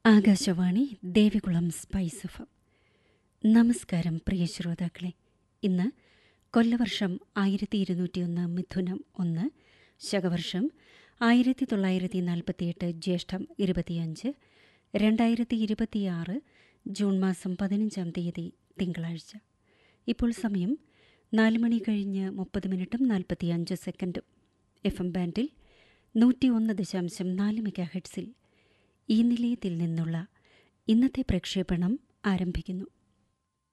Akashvani Devikulam spice F നമസ്കാരം പ്രിയ ശ്രോതാക്കളെ ഇന്ന് കൊല്ലവർഷം ആയിരത്തി ഇരുന്നൂറ്റിയൊന്ന് മിഥുനം ഒന്ന് ശകവർഷം ആയിരത്തി തൊള്ളായിരത്തി നാൽപ്പത്തിയെട്ട് ജ്യേഷ്ഠം ഇരുപത്തിയഞ്ച് രണ്ടായിരത്തി ഇരുപത്തിയാറ് ജൂൺ മാസം പതിനഞ്ചാം തീയതി തിങ്കളാഴ്ച ഇപ്പോൾ സമയം നാല് മണി കഴിഞ്ഞ് മുപ്പത് മിനിറ്റും നാൽപ്പത്തിയഞ്ച് സെക്കൻഡും എഫ് എം ബാൻഡിൽ നൂറ്റി ഒന്ന് ദശാംശം നാല് മെഗാ ഹെഡ്സിൽ ഈ നിലയത്തിൽ നിന്നുള്ള ഇന്നത്തെ പ്രക്ഷേപണം ആരംഭിക്കുന്നു